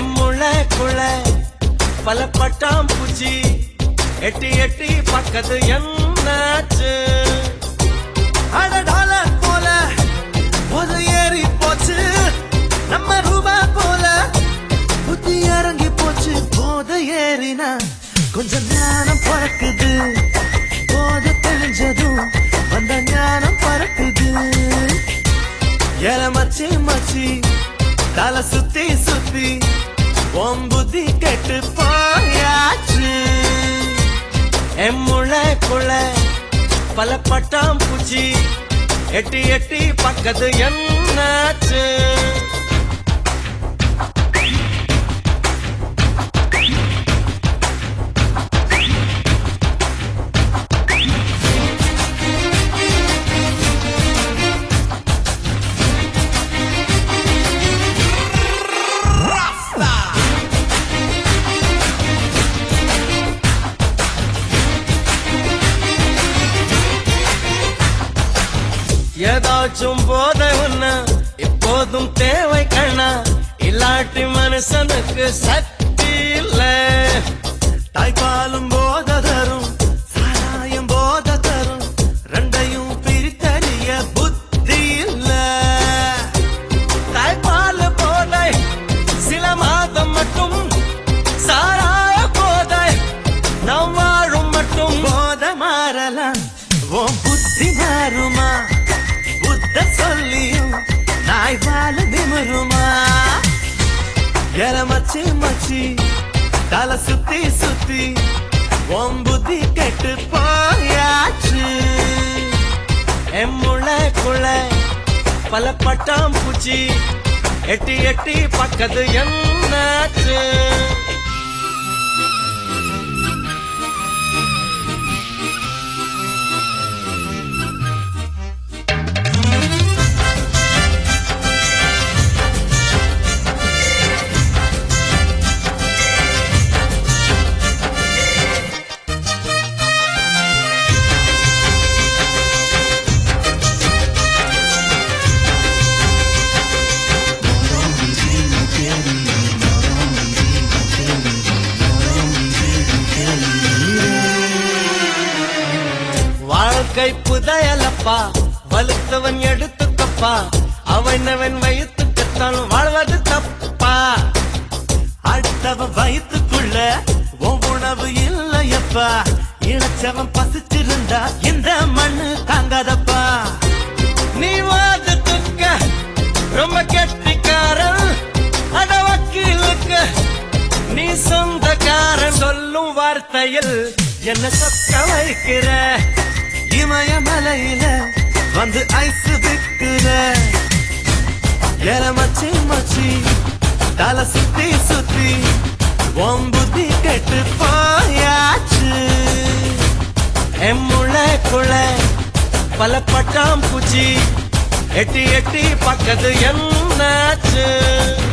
எம்முளைக்குள்ள பல பட்டாம் பூச்சி எட்டி எட்டி பக்கத்து என்னாச்சு அட டாலர் போல ஒரு ஏறி போச்சு நம்ம ரூபா போல புத்தி இறங்கி போச்சு போத ஏறினா கொஞ்சம் ஞானம் பறக்குது போத தெளிஞ்சதும் வந்த ஞானம் பறக்குது ஏல மச்சி மச்சி தலை சுத்தி சுத்தி உன் புத்தி கெட்டு போயாச்சு என் முளைக்குள்ள பல பட்டாம் பூச்சி எட்டி எட்டி பக்கத்து என்னாச்சு ஏதாச்சும் போத ஒண்ணு இப்போதும் தேவை கண்ணா இல்லாட்டி மனுஷனுக்கு சக்தி இல்ல தாய்ப்பாலும் போத தரும் சாராயம் போத தரும் ரெண்டையும் பிரித்தறிய புத்தி இல்ல தாய்ப்பால் போதை சில மாதம் மட்டும் சாராய போதை நாம் வாழும் மட்டும் போத மாறலாம் உன் புத்தி மாறுமா புத்த சொல்லியும் நாய் வாழ நிமிருமா எல மச்சி மச்சி தலை சுத்தி சுத்தி உன் புத்தி கெட்டு போயாச்சு என் முளைக்குள்ள பல பட்டாம் பூச்சி எட்டி எட்டி பக்கத்து என்னாச்சு வாழ்க்கை புதையலப்பா வலுத்தவன் எடுத்துக்கப்பா அவனவன் வயிற்றுக்குத்தான் வாழ்வது தப்பா அடுத்தவன் வயிற்றுக்குள்ள உன் உணவு இல்லையப்பா இணைச்சவன் பசிச்சிருந்தா இந்த மண்ணு தாங்காதப்பா நீ வாதத்துக்க ரொம்ப கெட்டிக்காரன் அட வக்கீலுக்கு நீ சொந்தக்காரன் சொல்லும் வார்த்தையில் என்ன சொக்க வைக்கிற இமயமலையில வந்து ஐஸ் விற்கிற எல மச்சி மச்சி தலை சுத்தி சுத்தி உன் புத்தி கெட்டு போயாச்சு என் முளைக்குள்ள பல பட்டாம் பூச்சி எட்டி எட்டி பக்கத்து என்னாச்சு